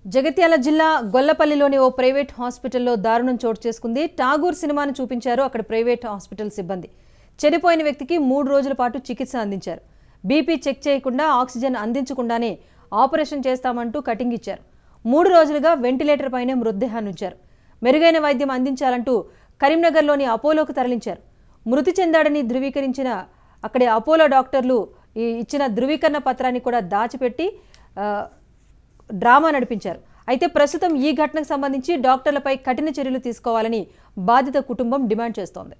జగిత్యాల జిల్లా గొల్లపల్లిలోని ఓ ప్రైవేట్ హాస్పిటల్లో దారుణం చోటు చేసుకుంది టాగూర్ సినిమాను చూపించారు అక్కడ ప్రైవేట్ హాస్పిటల్ సిబ్బంది చనిపోయిన వ్యక్తికి మూడు రోజుల పాటు చికిత్స అందించారు బీపీ చెక్ చేయకుండా ఆక్సిజన్ అందించకుండానే ఆపరేషన్ చేస్తామంటూ కటింగ్ ఇచ్చారు మూడు రోజులుగా వెంటిలేటర్ పైనే మృతదేహాన్ని ఉంచారు మెరుగైన వైద్యం అందించాలంటూ కరీంనగర్లోని అపోలోకు తరలించారు మృతి చెందాడని ధృవీకరించిన అక్కడి అపోలో డాక్టర్లు ఈ ఇచ్చిన ధృవీకరణ పత్రాన్ని కూడా దాచిపెట్టి ఆ, డ్రామా నడిపించారు అయితే ప్రస్తుతం ఈ ఘటనకు సంబంధించి డాక్టర్లపై కఠిన చర్యలు తీసుకోవాలని బాధిత కుటుంబం డిమాండ్ చేస్తోంది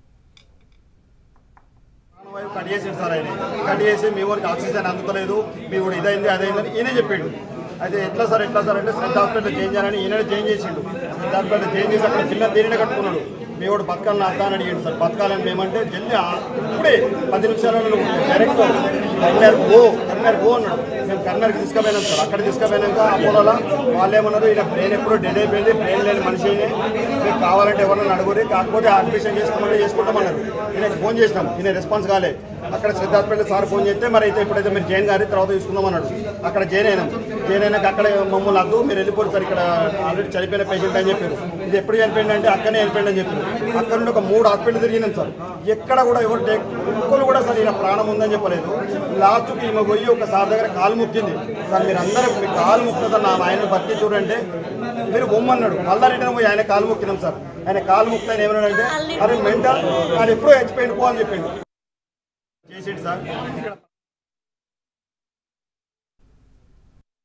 ప్రాణవాయువు కట్ చేసాడు సార్ ఆయన కట్ చేసి మీ ఊరికి ఆక్సిజన్ అందుతలేదు మీ కూడా ఇదైంది అదైందని ఈయనే చెప్పాడు అయితే ఎట్లా సార్ ఎట్లా సార్ అంటే శ్రద్ధ హాస్పిటల్ చేంజ్ చేయాలని ఈయన చేంజ్ చేసిండు శ్రద్ధ హాస్పిటల్ చేంజ్ చేసి అక్కడ పిల్లలు దీనినే కట్టుకున్నాడు మీ వాడు బతకాలని అర్థాన్ని అడిగాడు సార్ బతకాలని మేమంటే జల్దీ ఆ- ఇప్పుడే పది నిమిషాలలో నువ్వు direct corner go corner go అన్నాడు మేము కర్నర్కి తీసుకుపోయినాం సార్ అక్కడ తీసుకుపోయినాక అపోలోలో వాళ్ళు ఏమన్నారు ఈయన బ్రెయిన్ ఎప్పుడు డెడ్ అయిపోయింది బ్రెయిన్ లేని మనిషి ఈయనే. మీకు కావాలంటే ఎవరన్నా అడుగురి కాకపోతే అడ్మిషన్ చేసుకోమంటే చేసుకుంటామన్నారు ఈయనకి ఫోన్ చేసినాం ఈయన రెస్పాన్స్ కాలే అక్కడ శ్రద్ధాత్పల్లి సార్ ఫోన్ చేస్తే మరి అయితే ఇప్పుడైతే మీరు జైన్ గారి తర్వాత తీసుకుందాం అన్నాడు అక్కడ జైన్ అయినాం జైన్ అయినాక అక్కడ మమ్మల్ని వద్దు మీరు వెళ్ళిపోరు సార్ ఇక్కడ ఆల్రెడీ చనిపోయిన పేషెంట్ అని చెప్పారు ఇది ఎప్పుడు చనిపోయింది అంటే అక్కడనే చనిపోయింది అని చెప్పారు అక్కడ నుండి ఒక మూడు హాస్పిటల్ తిరిగినాం సార్ ఎక్కడ కూడా ఎవరు టేక్ ఒక్కరు కూడా సార్ ఈయన ప్రాణం ఉందని చెప్పలేదు లాస్ట్కి ఈమె పోయి ఒక సార్ దగ్గర కాలు ముక్కింది సార్ మీరు అందరూ మీ కాలు ముక్కుతుంది సార్ నా ఆయన బతికి చూడంటే మీరు బొమ్మన్నాడు మళ్ళా రిటర్న్ పోయి ఆయన కాలు ముక్కినాం సార్ ఆయన కాలు ముక్త ఆయన ఏమన్నాడంటే అరే మెంటల్ ఆయన ఎప్పుడో చచ్చిపోయింది పో అని చెప్పిండు చేసేది సార్ ఇక్కడ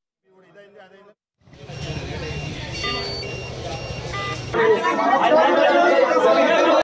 ఇదైంది అదైంది